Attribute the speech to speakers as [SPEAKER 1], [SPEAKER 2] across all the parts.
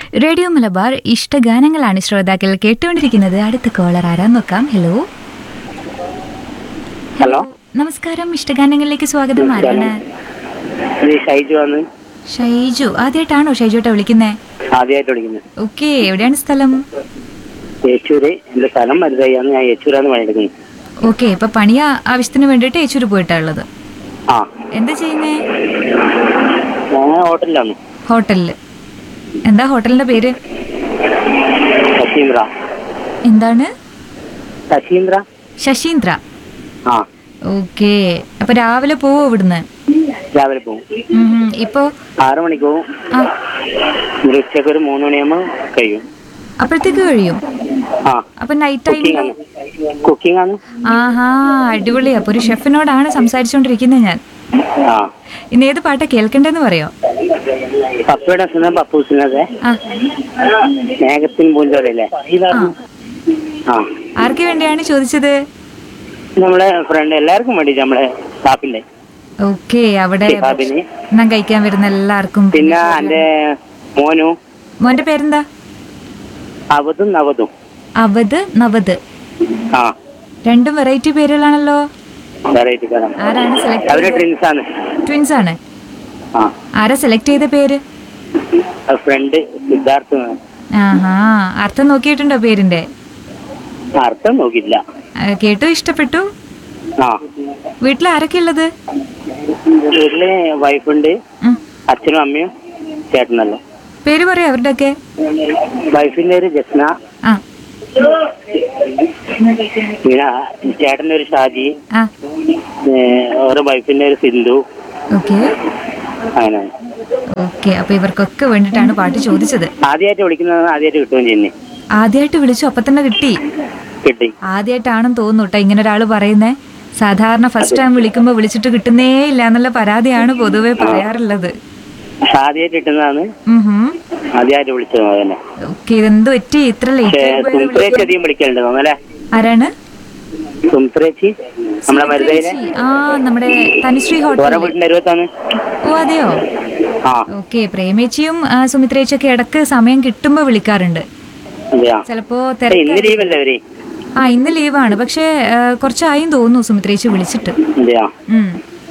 [SPEAKER 1] Radio Malabar ഇഷ്ടഗാനങ്ങളാണ് ശ്രോതാക്കൾ കേട്ടുകൊണ്ടിരിക്കുന്നത് അടുത്ത കോളർ ആരാ നോക്കാം ഹലോ
[SPEAKER 2] ഹലോ
[SPEAKER 1] നമസ്കാരം ഇഷ്ടഗാനങ്ങളിലേക്ക് സ്വാഗതം ആരാണ്
[SPEAKER 2] ഇത് ഷൈജു ആണ്
[SPEAKER 1] ഷൈജു ആദ്യമായിട്ടാണോ ഷൈജുട്ട വിളിക്കുന്നേ
[SPEAKER 2] ആദ്യമായിട്ട് വിളിക്കുന്നത്
[SPEAKER 1] ഓക്കെ എവിടെയാണ് സ്ഥലം
[SPEAKER 2] യേച്ചൂര് എന്റെ സ്ഥലം മരുതായിയാണ് ഞാൻ യേച്ചൂരാന്ന് പണിയെടുക്കുന്നത്
[SPEAKER 1] ഓക്കെ ഇപ്പൊ പണി ആ- ആവശ്യത്തിന് വേണ്ടിയിട്ട് ഏച്ചൂര് പോയിട്ടാ ഉള്ളത്
[SPEAKER 2] ആ
[SPEAKER 1] എന്താ ചെയ്യുന്നേ
[SPEAKER 2] ഞാൻ ഹോട്ടലിലാണ്
[SPEAKER 1] ഹോട്ടലില് എന്താ ഹോട്ടലിന്റെ പേര്
[SPEAKER 2] ശശീന്ദ്ര
[SPEAKER 1] എന്താണ്
[SPEAKER 2] ശശീന്ദ്ര
[SPEAKER 1] ശശീന്ദ്ര
[SPEAKER 2] ആ
[SPEAKER 1] ഓക്കെ അപ്പൊ രാവിലെ പോവോ ഇവിടുന്ന്
[SPEAKER 2] രാവിലെ പോകും
[SPEAKER 1] ഉം ഉം. ഇപ്പൊ
[SPEAKER 2] ആറു മണിക്ക് പോകും
[SPEAKER 1] ആ
[SPEAKER 2] ഒരു ഉച്ചക്ക് ഒരു മൂന്ന് മണിയാകുമ്പോൾ കഴിയും
[SPEAKER 1] അപ്പോഴത്തേക്ക് കഴിയും
[SPEAKER 2] ആ
[SPEAKER 1] അപ്പൊ നൈറ്റ്
[SPEAKER 2] കുക്കിംഗ്
[SPEAKER 1] ടൈമിൽ
[SPEAKER 2] ആണ് കുക്കിംഗ് ആണ്
[SPEAKER 1] ആഹാ അടിപൊളി അപ്പൊ ഒരു ഷെഫിനോടാണ് സംസാരിച്ചുകൊണ്ടിരിക്കുന്നത് ഞാൻ
[SPEAKER 2] ആ
[SPEAKER 1] ഇന്ന് ഏത് പാട്ടാ കേൾക്കണ്ടെന്ന് പറയോ
[SPEAKER 2] പപ്പയുടെ സിനിമ പപ്പൂസിനതെ
[SPEAKER 1] ആ
[SPEAKER 2] മേഘത്തിൻ പൂഞ്ചോലല്ലേ
[SPEAKER 1] ആ
[SPEAKER 2] ആ
[SPEAKER 1] ആർക്ക് വേണ്ടിയാണ് ചോദിച്ചത്
[SPEAKER 2] നമ്മളെ ഫ്രണ്ട് എല്ലാവർക്കും വേണ്ടി നമ്മളെ സ്റ്റാഫിന്റെ
[SPEAKER 1] ഓക്കെ അവിടെ
[SPEAKER 2] ഷിഹാബിന്
[SPEAKER 1] ഭക്ഷണം കഴിക്കാൻ വരുന്ന എല്ലാവർക്കും
[SPEAKER 2] പിന്നെ എന്റെ മോനു
[SPEAKER 1] മോന്റെ പേരെന്താ
[SPEAKER 2] അവതും നവതും
[SPEAKER 1] അവത് നവത്
[SPEAKER 2] ആ
[SPEAKER 1] രണ്ടും വെറൈറ്റി പേരുകളാണല്ലോ
[SPEAKER 2] വെറൈറ്റി തരം
[SPEAKER 1] ആരാണ് സെലക്ട്
[SPEAKER 2] അവര് ഡ്രിങ്ക്സ് ആണ്
[SPEAKER 1] ട്വിൻസ് ആണ്
[SPEAKER 2] ആ
[SPEAKER 1] ആരാ സെലക്ട് ചെയ്ത പേര്
[SPEAKER 2] ഫ്രണ്ട് സിദ്ധാർത്ഥ
[SPEAKER 1] ആഹാ അർത്ഥം നോക്കിയിട്ടുണ്ടോ പേരിന്റെ
[SPEAKER 2] അർത്ഥം നോക്കില്ല
[SPEAKER 1] ആ, കേട്ടു ഇഷ്ടപ്പെട്ടു
[SPEAKER 2] ആ
[SPEAKER 1] വീട്ടിൽ ആരൊക്കെ ഉള്ളത്
[SPEAKER 2] വീട്ടില് വൈഫുണ്ട്
[SPEAKER 1] ഉം.
[SPEAKER 2] അച്ഛനും അമ്മയും ചേട്ടനല്ലോ
[SPEAKER 1] പേര് പറയോ അവരുടെ ഒക്കെ
[SPEAKER 2] വൈഫിന്റെ ഒരു ജസ്ന
[SPEAKER 1] ആ
[SPEAKER 2] പിന്നെ ചേട്ടന്റെ ഒരു ഷാജി
[SPEAKER 1] ആ
[SPEAKER 2] ഏഹ് ഓരോ വൈഫിന്റെ ഒരു സിന്ധു
[SPEAKER 1] ഓക്കെ
[SPEAKER 2] അങ്ങനെ
[SPEAKER 1] ഓക്കെ അപ്പൊ ഇവർക്കൊക്കെ വേണ്ടിട്ടാണ് പാട്ട് ചോദിച്ചത്
[SPEAKER 2] ആദ്യമായിട്ട് വിളിക്കുന്നത് ആദ്യമായിട്ട് കിട്ടുകയും ചെയ്യുന്നേ
[SPEAKER 1] ആദ്യമായിട്ട് വിളിച്ചു അപ്പൊ തന്നെ കിട്ടി
[SPEAKER 2] കിട്ടി
[SPEAKER 1] ആദ്യമായിട്ടാണെന്ന് തോന്നുന്നു കേട്ടോ ഇങ്ങനെ ഒരാൾ പറയുന്നേ സാധാരണ ഫസ്റ്റ് ടൈം വിളിക്കുമ്പോൾ വിളിച്ചിട്ട് കിട്ടുന്നേ ഇല്ല എന്നുള്ള പരാതിയാണ് പൊതുവെ പറയാറുള്ളത്
[SPEAKER 2] ആദ്യമായിട്ട് കിട്ടുന്നതാണ്
[SPEAKER 1] ഉം ഹും.
[SPEAKER 2] ആദ്യമായിട്ട് വിളിച്ചത് അതന്നെ
[SPEAKER 1] ഓക്കെ ഇതെന്ത് പറ്റി ഇത്ര
[SPEAKER 2] പക്ഷേ
[SPEAKER 1] ലേറ്റ്
[SPEAKER 2] സുംത്രേച്ചി അധികം വിളിക്കലുണ്ട് തോന്നല്ലേ
[SPEAKER 1] ആരാണ്
[SPEAKER 2] സുംത്രേച്ചി നമ്മളെ മരുതയിലെ
[SPEAKER 1] ചേച്ചി. ആ നമ്മുടെ തനുശ്രീ
[SPEAKER 2] ഓരോ
[SPEAKER 1] ഹോട്ടൽ
[SPEAKER 2] വീട്ടിന്റെ അരുവത്താണ്
[SPEAKER 1] ഓ അതെയോ
[SPEAKER 2] ആ
[SPEAKER 1] ഓക്കെ പ്രേമേച്ചിയും ആ, സുമിത്രേച്ചിയൊക്കെ ഇടക്ക് സമയം കിട്ടുമ്പോ വിളിക്കാറുണ്ട്
[SPEAKER 2] അതെയാ
[SPEAKER 1] ചിലപ്പോ
[SPEAKER 2] ഏയ്,
[SPEAKER 1] തിരക്ക്
[SPEAKER 2] ഇന്ന് ലീവല്ലേ അവര്
[SPEAKER 1] ആ ഇന്ന് ലീവാണ് പക്ഷേ ആ, കുറച്ചായും തോന്നുന്നു സുമിത്രേച്ചി വിളിച്ചിട്ട്
[SPEAKER 2] അതെയാ
[SPEAKER 1] ഉം.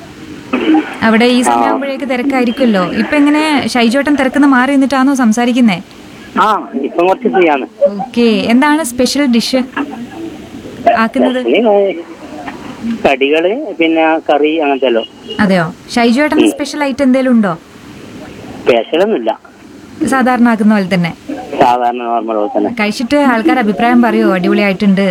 [SPEAKER 1] അവിടെ ഈ സമയമാകുമ്പോഴേക്ക് തിരക്കായിരിക്കുമല്ലോ ഇപ്പൊ എങ്ങനെ ഷൈജോട്ടൻ തിരക്കുന്ന മാറി നിന്നിട്ടാണോ സംസാരിക്കുന്നേ
[SPEAKER 2] ആ ഇപ്പം കുറച്ച് ഫ്രീ ആണ്
[SPEAKER 1] ഓക്കെ എന്താണ് സ്പെഷ്യൽ ഡിഷ് ആക്കുന്നത്
[SPEAKER 2] പിന്നെ, കടികള് പിന്നെ കറി അങ്ങനത്തെ എല്ലോ
[SPEAKER 1] അതെയോ ഷൈജോട്ടൻ സ്പെഷ്യൽ ഐറ്റം എന്തെങ്കിലും ഉണ്ടോ
[SPEAKER 2] സ്പെഷ്യലൊന്നുമില്ല
[SPEAKER 1] സാധാരണ ആക്കുന്ന പോലെ തന്നെ
[SPEAKER 2] സാധാരണ നോർമൽ പോലെ തന്നെ
[SPEAKER 1] കഴിച്ചിട്ട് ആൾക്കാർ അഭിപ്രായം പറയോ അടിപൊളിയായിട്ടുണ്ട്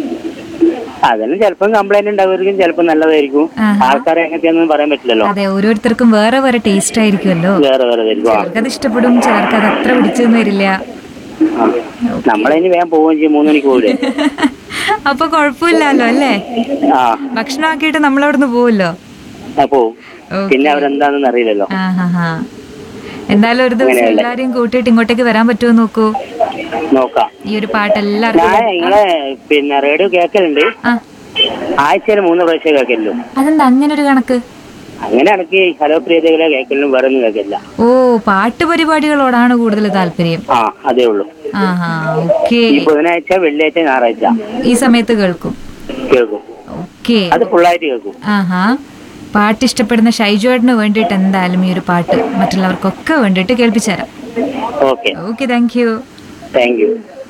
[SPEAKER 2] അതിന് ചിലപ്പം കംപ്ലൈന്റ് ഉണ്ടാവുമായിരിക്കും ചിലപ്പോൾ നല്ലതായിരിക്കും
[SPEAKER 1] ആഹാ.
[SPEAKER 2] ആൾക്കാരെ എങ്ങനെയൊന്നും പറയാൻ പറ്റില്ലല്ലോ
[SPEAKER 1] അതെ ഓരോരുത്തർക്കും വേറെ വേറെ ടേസ്റ്റ് ആയിരിക്കുമല്ലോ
[SPEAKER 2] വേറെ വേറെ ആയിരിക്കും ആ.
[SPEAKER 1] ചിലർക്ക് അത് ഇഷ്ടപ്പെടും ചിലർക്ക് അത് അത്ര പിടിച്ചെന്ന് വരില്ല
[SPEAKER 2] ആ. നമ്മളതിന് വേഗം പോവുകയും ചെയ്യും മൂന്ന് മണിക്ക് പോകില്ലേ
[SPEAKER 1] അപ്പൊ കുഴപ്പമില്ലല്ലോ അല്ലേ
[SPEAKER 2] ആ
[SPEAKER 1] ഭക്ഷണം ആക്കിയിട്ട് നമ്മളവിടുന്ന് പോവല്ലോ
[SPEAKER 2] ആ, പോവും
[SPEAKER 1] ഓക്കേ.
[SPEAKER 2] പിന്നെ അവരെന്താണെന്ന് അറിയില്ലല്ലോ
[SPEAKER 1] ആ ഹാ ഹാ എന്തായാലും ഒരു ദിവസം
[SPEAKER 2] അങ്ങനെയല്ലേ?
[SPEAKER 1] എല്ലാരെയും കൂട്ടിയിട്ട് ഇങ്ങോട്ടേക്ക് വരാൻ പറ്റുമോ നോക്കൂ
[SPEAKER 2] നോക്കാം
[SPEAKER 1] ഈ ഒരു പാട്ട് എല്ലാവർക്കും
[SPEAKER 2] ഞാൻ നിങ്ങളെ പിന്നെ റേഡിയോ കേൾക്കലുണ്ട്
[SPEAKER 1] ആ
[SPEAKER 2] ആഴ്ചയിൽ മൂന്ന് പ്രാവശ്യം കേൾക്കലുള്ളൂ
[SPEAKER 1] അതെന്താ അങ്ങനെ ഒരു കണക്ക്
[SPEAKER 2] അങ്ങനെ എനിക്ക് ഹലോ പ്രിയതകളെ കേൾക്കലും വേറെ ഒന്നും കേൾക്കില്ല
[SPEAKER 1] ഓ പാട്ട് പരിപാടികളോടാണ് കൂടുതൽ താല്പര്യം
[SPEAKER 2] ആ അതേ ഉള്ളൂ
[SPEAKER 1] ആ ഹാ ഓക്കെ
[SPEAKER 2] ഈ ബുധനാഴ്ച വെള്ളിയാഴ്ച ഞായറാഴ്ച
[SPEAKER 1] ഈ സമയത്ത് കേൾക്കും
[SPEAKER 2] കേൾക്കും
[SPEAKER 1] ഓക്കെ
[SPEAKER 2] അത് ഫുള്ളായിട്ട് കേൾക്കും
[SPEAKER 1] ആഹാ പാട്ട് ഇഷ്ടപ്പെടുന്ന ഷൈജുവേട്ടന് വേണ്ടിയിട്ട് എന്തായാലും ഈ ഒരു പാട്ട് മറ്റുള്ളവർക്കൊക്കെ വേണ്ടിയിട്ട് കേൾപ്പിച്ചു തരാം
[SPEAKER 2] okay
[SPEAKER 1] okay thank you
[SPEAKER 2] thank U